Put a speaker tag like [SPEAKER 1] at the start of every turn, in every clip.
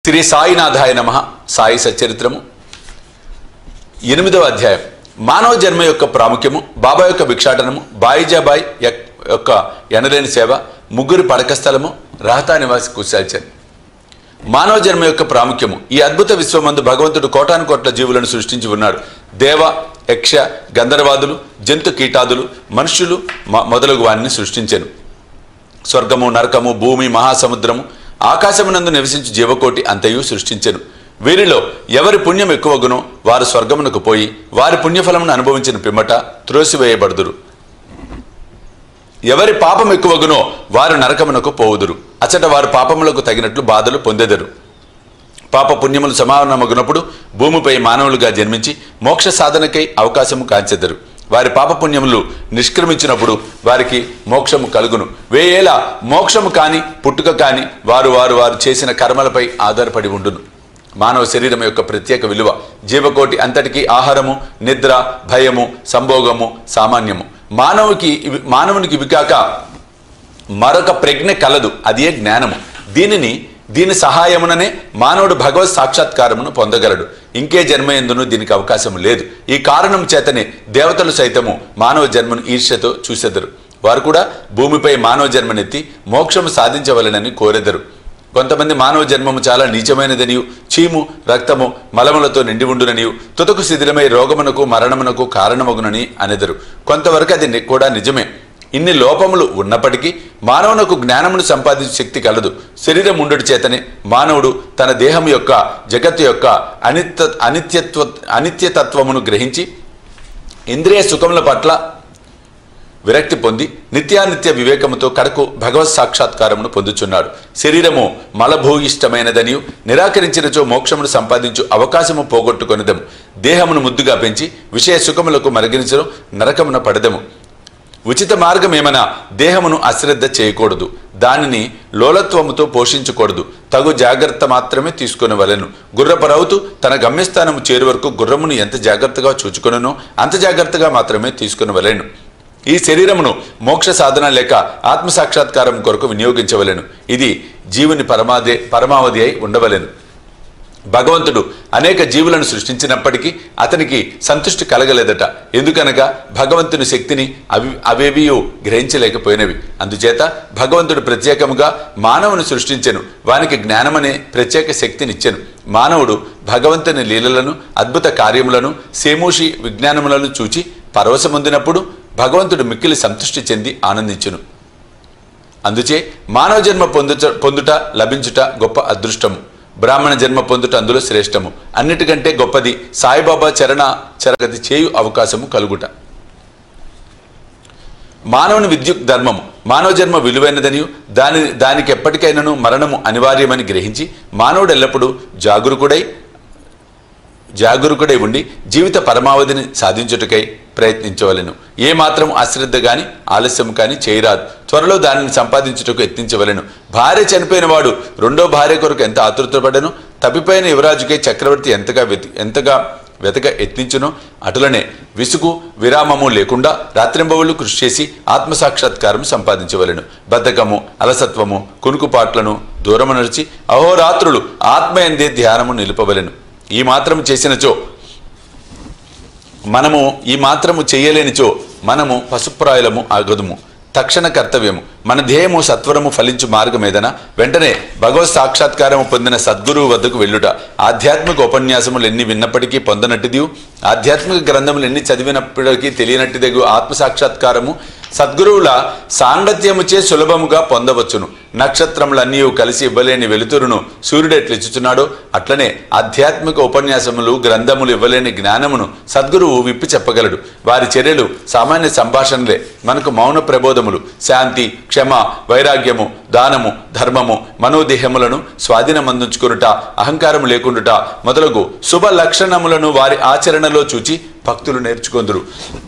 [SPEAKER 1] శ్రీ సాయినాథాయ నమ సాయి సచరిత్రము ఎనిమిదవ అధ్యాయం మానవ జన్మ యొక్క ప్రాముఖ్యము బాబా యొక్క భిక్షాటనము బాయిజాబాయ్ యక్- యొక్క ఎనలేని సేవ ముగ్గురి పడక స్థలము రహతా నివాసి కుశాల్చన్ మానవ జన్మ యొక్క ప్రాముఖ్యము ఈ అద్భుత విశ్వమందు భగవంతుడు కోటాను కోట్ల జీవులను సృష్టించి ఉన్నాడు దేవ యక్ష గంధర్వాదులు జంతు కీటాదులు మనుష్యులు మ- మొదలగు వారిని సృష్టించెను స్వర్గము నరకము భూమి మహాసముద్రము ఆకాశమునందు నివసించు జీవకోటి అంతయు సృష్టించెను వీరిలో ఎవరి పుణ్యం ఎక్కువగునో వారు స్వర్గమునకు పోయి వారి పుణ్యఫలమును అనుభవించిన పిమ్మట త్రోసివేయబడుదురు ఎవరి పాపం ఎక్కువగునో వారు నరకమునకు పోవుదురు అచట వారు పాపములకు తగినట్లు బాధలు పొందెదరు పాప పుణ్యములు సమానమగునప్పుడు భూమిపై మానవులుగా జన్మించి మోక్ష సాధనకై అవకాశము కాంచెదరు వారి పాప పుణ్యములు నిష్క్రమించినప్పుడు వారికి మోక్షము కలుగును వేయేలా మోక్షము కాని పుట్టుక కాని వారు వారు వారు చేసిన కర్మలపై ఆధారపడి ఉండును మానవ శరీరం యొక్క ప్రత్యేక విలువ జీవకోటి అంతటికీ ఆహారము నిద్ర భయము సంభోగము సామాన్యము మానవుకి ఇవి- మానవునికి ఇవి కాక మరొక ప్రజ్ఞ కలదు అదే జ్ఞానము దీనిని దీని సహాయముననే మానవుడు భగవత్ సాక్షాత్కారమును పొందగలడు ఇంకే జన్మ ఎందును దీనికి అవకాశం లేదు ఈ కారణం చేతనే దేవతలు సైతము మానవ జన్మను ఈర్ష్యతో చూసెదరు వారు కూడా భూమిపై మానవ జన్మనెత్తి మోక్షము సాధించవలెనని కోరెదరు కొంతమంది మానవ జన్మము చాలా నీచమైనదనియు చీము రక్తము మలములతో నిండి ఉండుననియు తుతకు శిథిలమై రోగమునకు మరణమునకు కారణమగునని అనెదరు కొంతవరకు అది ని- కూడా నిజమే ఇన్ని లోపములు ఉన్నప్పటికీ మానవునకు జ్ఞానమును సంపాదించే శక్తి కలదు శరీరం ఉండుడి చేతనే మానవుడు తన దేహం యొక్క జగత్తు యొక్క అనిత్య అనిత్యత్వ అనిత్యతత్వమును గ్రహించి ఇంద్రియ సుఖముల పట్ల విరక్తి పొంది నిత్యానిత్య వివేకముతో కడకు భగవత్ సాక్షాత్కారమును పొందుచున్నాడు శరీరము మలభూయిష్టమైనదనియు నిరాకరించినచో మోక్షమును సంపాదించు అవకాశము పోగొట్టుకొనిదము దేహమును ముద్దుగా పెంచి విషయ సుఖములకు మరిగించడం నరకమున పడదము ఉచిత మార్గమేమనా దేహమును అశ్రద్ధ చేయకూడదు దానిని లోలత్వముతో పోషించకూడదు తగు జాగ్రత్త మాత్రమే తీసుకునవలెను గుర్రపరవుతూ తన గమ్యస్థానము చేరు వరకు గుర్రమును ఎంత జాగ్రత్తగా చూచుకొనునో అంత జాగ్రత్తగా మాత్రమే తీసుకునవలెను ఈ శరీరమును మోక్ష సాధన లేక ఆత్మ సాక్షాత్కారం కొరకు వినియోగించవలెను ఇది జీవుని పరమాదే పరమావధి అయి ఉండవలెను భగవంతుడు అనేక జీవులను సృష్టించినప్పటికీ అతనికి సంతృష్టి కలగలేదట ఎందుకనగా భగవంతుని శక్తిని అవి అవేవియు గ్రహించలేకపోయినవి అందుచేత భగవంతుడు ప్రత్యేకముగా మానవుని సృష్టించెను వానికి జ్ఞానమనే ప్రత్యేక శక్తినిచ్చెను మానవుడు భగవంతుని లీలలను అద్భుత కార్యములను సేమూషి విజ్ఞానములను చూచి పరవశమొందినప్పుడు భగవంతుడు మిక్కిలి సంతృష్టి చెంది ఆనందించును అందుచే మానవ జన్మ పొందుట పొందుట లభించుట గొప్ప అదృష్టము బ్రాహ్మణ జన్మ పొందుట అందులో శ్రేష్టము అన్నిటికంటే గొప్పది సాయిబాబా చరణ చరగతి చేయు అవకాశము కలుగుట మానవుని విద్యుత్ ధర్మము మానవ జన్మ విలువైనదనియు దాని దానికి ఎప్పటికైనాను మరణము అనివార్యమని గ్రహించి మానవుడు ఎల్లప్పుడూ జాగరూకుడై జాగరూకుడై ఉండి జీవిత పరమావధిని సాధించుటకై ప్రయత్నించవలెను ఏ మాత్రం అశ్రద్ధ గాని ఆలస్యం కాని చేయరాదు త్వరలో దానిని సంపాదించుటకు యత్నించవలెను భార్య చనిపోయిన వాడు రెండో భార్య కొరకు ఎంత ఆతృతపడను తప్పిపోయిన యువరాజుకై చక్రవర్తి ఎంతగా వెతి ఎంతగా వెతక యత్నించునో అటులనే విసుగు విరామము లేకుండా రాత్రింబవుళ్ళు కృషి చేసి ఆత్మసాక్షాత్కారం సంపాదించవలెను బద్ధకము అలసత్వము కునుకుపాట్లను దూరము నడిచి అహోరాత్రులు ఆత్మయందే ధ్యానము నిలుపవలెను ఈ మాత్రం చేసినచో మనము ఈ మాత్రము చేయలేనిచో మనము పశుప్రాయులము ఆగదుము తక్షణ కర్తవ్యము మన ధ్యేయము సత్వరము ఫలించు మార్గమేదన వెంటనే భగవత్ సాక్షాత్కారము పొందిన సద్గురువు వద్దకు వెళ్ళుట ఆధ్యాత్మిక ఉపన్యాసములు ఎన్ని విన్నప్పటికీ పొందనట్టిది ఆధ్యాత్మిక గ్రంథములు ఎన్ని చదివినప్పటికీ తెలియనట్టిదగు ఆత్మ సాక్షాత్కారము సద్గురువుల సాంగత్యముచే సులభముగా పొందవచ్చును నక్షత్రములన్నీ కలిసి ఇవ్వలేని వెలుతురును సూర్యుడు ఎట్లిచ్చుచున్నాడో అట్లనే ఆధ్యాత్మిక ఉపన్యాసములు గ్రంథములు ఇవ్వలేని జ్ఞానమును సద్గురువు విప్పి చెప్పగలడు వారి చర్యలు సామాన్య సంభాషణలే మనకు మౌన ప్రబోధములు శాంతి క్షమ వైరాగ్యము దానము ధర్మము మనోదేహములను స్వాధీనమందించుకునుట అహంకారము లేకుండుట మొదలగు శుభ లక్షణములను వారి ఆచరణలో చూచి భక్తులు నేర్చుకొందురు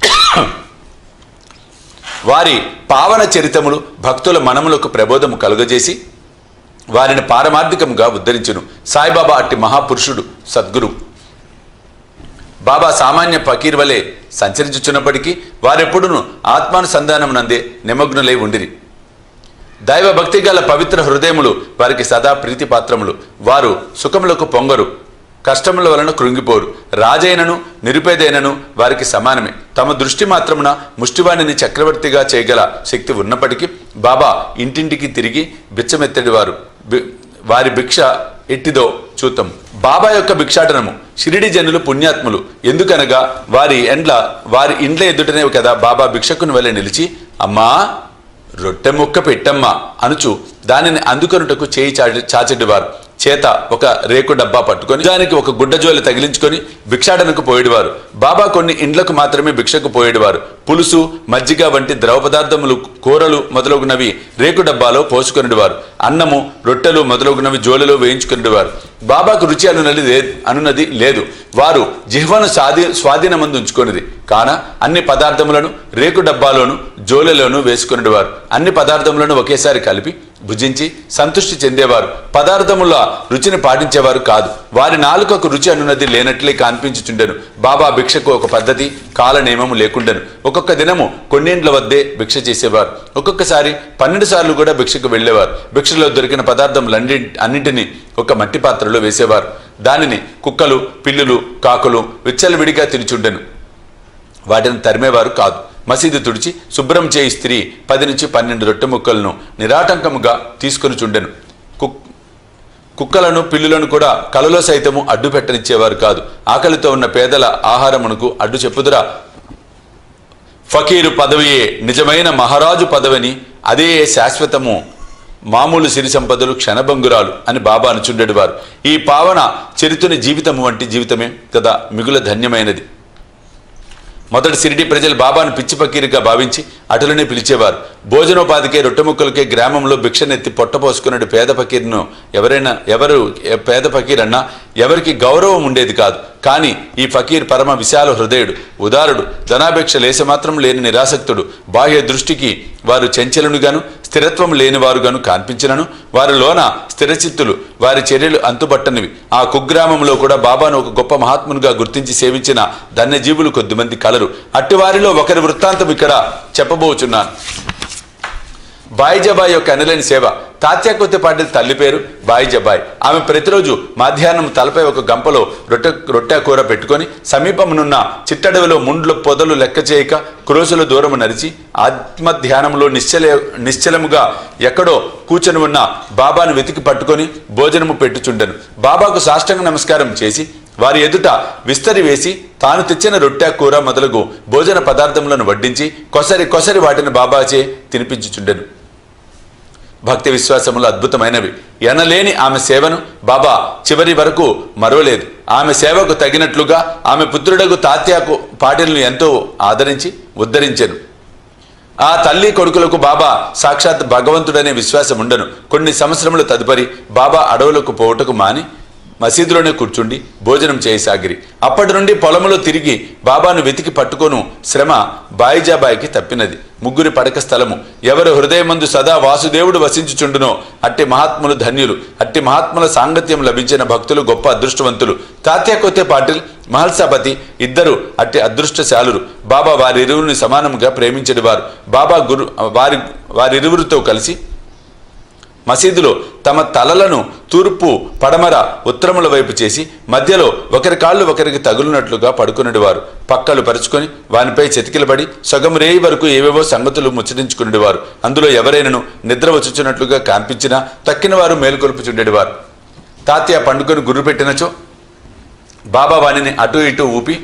[SPEAKER 1] వారి పావన చరితములు భక్తుల మనములకు ప్రబోధము కలుగజేసి వారిని పారమార్థికంగా ఉద్ధరించును సాయిబాబా అట్టి మహాపురుషుడు సద్గురు బాబా సామాన్య ఫకీర్ వలె సంచరించుచున్నప్పటికీ వారెప్పుడును ఆత్మానుసంధానమునందే నిమగ్నులై ఉండిరి దైవ భక్తి గల పవిత్ర హృదయములు వారికి సదా ప్రీతిపాత్రములు వారు సుఖములకు పొంగరు కష్టముల వలన కృంగిపోరు రాజైనను నిరుపేదైనను వారికి సమానమే తమ దృష్టి మాత్రమున ముష్టివాణిని చక్రవర్తిగా చేయగల శక్తి ఉన్నప్పటికీ బాబా ఇంటింటికి తిరిగి బిచ్చమెత్తడివారు బి- వారి భిక్ష ఎట్టిదో చూద్దాం బాబా యొక్క భిక్షాటనము షిరిడి జనులు పుణ్యాత్ములు ఎందుకనగా వారి ఎండ్ల వారి ఇండ్ల ఎదుటనే కదా బాబా భిక్షకుని వలె నిలిచి అమ్మా రొట్టె ముక్క పెట్టమ్మా అనుచు దానిని అందుకొనుటకు చేయి చాచి చాచెడివారు చేత ఒక రేకు డబ్బా పట్టుకొని దానికి ఒక గుడ్డ జోలి తగిలించుకొని భిక్షాటనకు పోయేవారు బాబా కొన్ని ఇండ్లకు మాత్రమే భిక్షకు పోయేవారు పులుసు మజ్జిగ వంటి ద్రవ పదార్థములు కూరలు మొదలగునవి రేకు డబ్బాలో పోసుకొనివారు అన్నము రొట్టెలు మొదలగునవి జోలిలో వేయించుకునేవారు బాబాకు రుచి అనున్నది లే- అనున్నది లేదు వారు జిహ్వను స్వాధీ స్వాధీనమందు ఉంచుకొనిది కాన అన్ని పదార్థములను రేకు డబ్బాలోను జోలెలోను వేసుకునేవారు అన్ని పదార్థములను ఒకేసారి కలిపి భుజించి సంతృష్టి చెందేవారు పదార్థముల రుచిని పాటించేవారు కాదు వారి నాలుకకు రుచి అనున్నది లేనట్లే కనిపించుచుండెను బాబా భిక్షకు ఒక పద్ధతి కాల నియమము లేకుండెను ఒక్కొక్క దినము కొన్నింట్ల వద్దే భిక్ష చేసేవారు ఒక్కొక్కసారి పన్నెండు సార్లు కూడా భిక్షకు వెళ్ళేవారు భిక్షలో దొరికిన పదార్థములన్ని అన్నింటినీ ఒక మట్టి పాత్రలో వేసేవారు దానిని కుక్కలు పిల్లులు కాకులు విచ్చలవిడిగా తినిచుండెను వాటిని తరిమేవారు కాదు మసీదు తుడిచి శుభ్రం చేయి స్త్రీ పది నుంచి పన్నెండు రొట్టె ముక్కలను నిరాటంకముగా తీసుకొని చుండెను కుక్ కుక్కలను పిల్లులను కూడా కలలో సైతము అడ్డు పెట్టనిచ్చేవారు కాదు ఆకలితో ఉన్న పేదల ఆహారమునకు అడ్డు చెప్పుదురా ఫకీరు పదవియే నిజమైన మహారాజు పదవిని అదే శాశ్వతము మామూలు సిరి సంపదలు క్షణభంగురాలు అని బాబా అనుచుండేవారు ఈ పావన చరితుని జీవితము వంటి జీవితమే కదా మిగుల ధన్యమైనది మొదటి సిరిడి ప్రజలు బాబాను పిచ్చి పకీరుగా భావించి అటులనే పిలిచేవారు భోజనోపాధికే రొట్టె ముక్కలకే గ్రామంలో భిక్షనెత్తి పొట్టపోసుకున్నాడు పేద ఫకీర్ను ఎవరైనా ఎవరు ఎ- పేద ఫకీర్ అన్నా ఎవరికి గౌరవం ఉండేది కాదు కానీ ఈ ఫకీర్ పరమ విశాల హృదయుడు ఉదారుడు ధనాపేక్ష లేసమాత్రం లేని నిరాసక్తుడు బాహ్య దృష్టికి వారు చంచలునుగాను స్థిరత్వం లేనివారుగాను కనిపించినను వారిలోన స్థిరచిత్తులు వారి చర్యలు అంతుబట్టనివి ఆ కుగ్రామంలో కూడా బాబాను ఒక గొప్ప మహాత్మునిగా గుర్తించి సేవించిన ధన్యజీవులు కొద్దిమంది కలరు అట్టివారిలో ఒకరి వృత్తాంతం ఇక్కడ చెప్పబోచున్నాను బాయిజబాయ్ యొక్క అనలేని సేవ తాత్యా కొద్దిపాటి తల్లి పేరు బాయిజబాయ్ ఆమె ప్రతిరోజు మధ్యాహ్నం తలపై ఒక గంపలో రొట్టె రొట్టె కూర పెట్టుకొని సమీపమునున్న చిట్టడవిలో ముండ్లు పొదలు లెక్క చేయక క్రోసుల దూరము నడిచి ఆత్మధ్యానంలో నిశ్చల నిశ్చలముగా ఎక్కడో కూర్చొని ఉన్న బాబాను వెతికి పట్టుకొని భోజనము పెట్టుచుండెను బాబాకు సాష్టంగ నమస్కారం చేసి వారి ఎదుట విస్తరి వేసి తాను తెచ్చిన రొట్టె కూర మొదలగు భోజన పదార్థములను వడ్డించి కొసరి కొసరి వాటిని బాబాచే తినిపించుచుండెను భక్తి విశ్వాసములు అద్భుతమైనవి ఎనలేని ఆమె సేవను బాబా చివరి వరకు మరవలేదు ఆమె సేవకు తగినట్లుగా ఆమె పుత్రుడకు తాత్యాకు పాటిల్ని ఎంతో ఆదరించి ఉద్ధరించెను ఆ తల్లి కొడుకులకు బాబా సాక్షాత్ భగవంతుడనే విశ్వాసం ఉండను కొన్ని సంవత్సరముల తదుపరి బాబా అడవులకు పోవుటకు మాని మసీదులోనే కూర్చుండి భోజనం చేయసాగిరి అప్పటి నుండి పొలములో తిరిగి బాబాను వెతికి పట్టుకొను శ్రమ బాయిజాబాయికి తప్పినది ముగ్గురి పడక స్థలము ఎవరు హృదయమందు సదా వాసుదేవుడు వసించుచుండునో అట్టి మహాత్ములు ధన్యులు అట్టి మహాత్ముల సాంగత్యం లభించిన భక్తులు గొప్ప అదృష్టవంతులు తాత్యా కొత్తే పాటిల్ మహల్సాపతి ఇద్దరు అట్టి అదృష్టశాలురు బాబా వారిరువుని సమానముగా ప్రేమించడివారు బాబా గురు వారి వారిరువురితో కలిసి మసీదులో తమ తలలను తూర్పు పడమర ఉత్తరముల వైపు చేసి మధ్యలో ఒకరి కాళ్ళు ఒకరికి తగులునట్లుగా పడుకునేవారు పక్కలు పరుచుకొని వానిపై చెతికిలబడి సగం రేయి వరకు ఏవేవో సంగతులు ముచ్చరించుకునేవారు అందులో ఎవరైనను నిద్ర వచ్చుచున్నట్లుగా కనిపించినా తక్కిన వారు మేలుకొల్పుచుండేవారు తాత్య పండుకొని గుర్రు పెట్టినచో బాబా వానిని అటు ఇటు ఊపి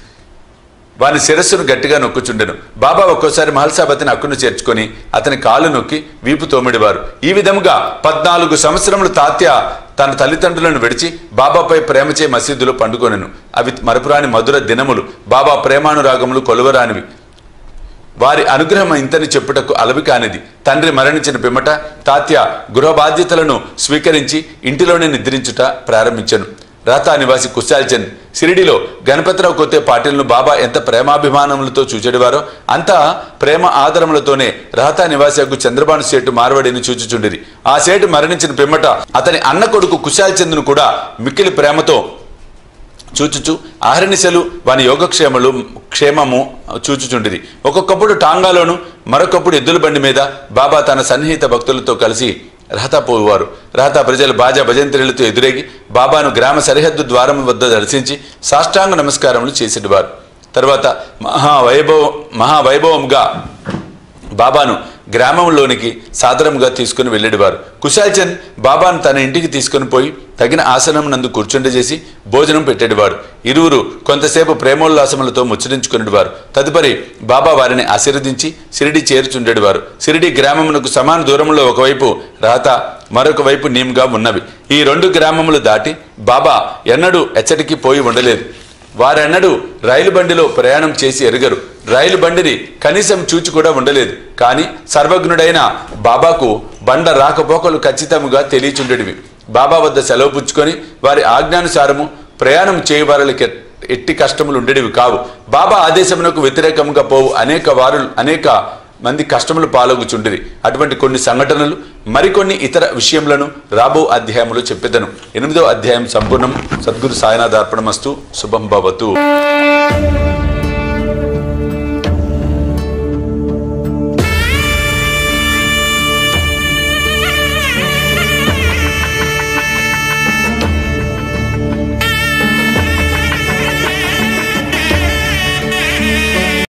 [SPEAKER 1] వాని శిరస్సును గట్టిగా నొక్కుచుండెను బాబా ఒక్కోసారి మహల్సాపతిని అక్కును చేర్చుకొని అతని కాలు నొక్కి వీపు తోమిడివారు ఈ విధముగా పద్నాలుగు సంవత్సరములు తాత్య తన తల్లిదండ్రులను విడిచి బాబాపై ప్రేమచే మసీదులో పండుకొనెను అవి మరపురాని మధుర దినములు బాబా ప్రేమానురాగములు కొలువరానివి వారి అనుగ్రహం ఇంతని చెప్పుటకు అలవి కానిది తండ్రి మరణించిన పిమ్మట తాత్య గృహ బాధ్యతలను స్వీకరించి ఇంటిలోనే నిద్రించుట ప్రారంభించను రాతా నివాసి కుశాల్చంద్ సిరిడిలో గణపతిరావు కొత్తే పాటిల్ను బాబా ఎంత ప్రేమాభిమానములతో చూచెడివారో అంత ప్రేమ ఆదరములతోనే రాతా నివాసికు చంద్రబాను సేటు మార్వడిని చూచుచుండిరి ఆ సేటు మరణించిన పిమ్మట అతని అన్న కొడుకు కుశాల్ చంద్ను కూడా మిక్కిలి ప్రేమతో చూచుచు ఆహరణిశలు వాని యోగక్షేమలు క్షేమము చూచుచుండిది ఒక్కొక్కప్పుడు టాంగాలోను మరొకప్పుడు ఎద్దుల బండి మీద బాబా తన సన్నిహిత భక్తులతో కలిసి రహతా పోవారు రహతా ప్రజలు బాజా భజంత్రులతో ఎదురేగి బాబాను గ్రామ సరిహద్దు ద్వారం వద్ద దర్శించి సాష్టాంగ నమస్కారములు చేసేటివారు తర్వాత మహావైభవ మహావైభవంగా బాబాను గ్రామంలోనికి సాదరంగా తీసుకుని వెళ్ళేవారు కుశాల్ చంద్ బాబాను తన ఇంటికి తీసుకుని పోయి తగిన ఆసనం నందు కూర్చుండజేసి భోజనం పెట్టేవాడు ఇరువురు కొంతసేపు ప్రేమోల్లాసములతో ముచ్చరించుకునేవారు తదుపరి బాబా వారిని ఆశీర్వదించి సిరిడి చేర్చుండేవారు సిరిడి గ్రామమునకు సమాన దూరంలో ఒకవైపు రాత మరొక వైపు నీమ్గా ఉన్నవి ఈ రెండు గ్రామములు దాటి బాబా ఎన్నడూ ఎచ్చటికి పోయి ఉండలేదు వారెన్నడూ రైలు బండిలో ప్రయాణం చేసి ఎరగరు రైలు బండిని కనీసం చూచి కూడా ఉండలేదు కానీ సర్వజ్ఞుడైన బాబాకు బండ రాకపోకలు ఖచ్చితముగా తెలియచుండేటివి బాబా వద్ద సెలవు పుచ్చుకొని వారి ఆజ్ఞానుసారము ప్రయాణం చేయవారికి ఎట్టి కష్టములు ఉండేటివి కావు బాబా ఆదేశమునకు వ్యతిరేకంగా పోవు అనేక వారు అనేక మంది కష్టములు పాల్గొచుండిరి అటువంటి కొన్ని సంఘటనలు మరికొన్ని ఇతర విషయములను రాబో అధ్యాయములో చెప్పేదను ఎనిమిదో అధ్యాయం సంపూర్ణం సద్గురు సాయినాథ్ అర్పణమస్తు శుభం భవతు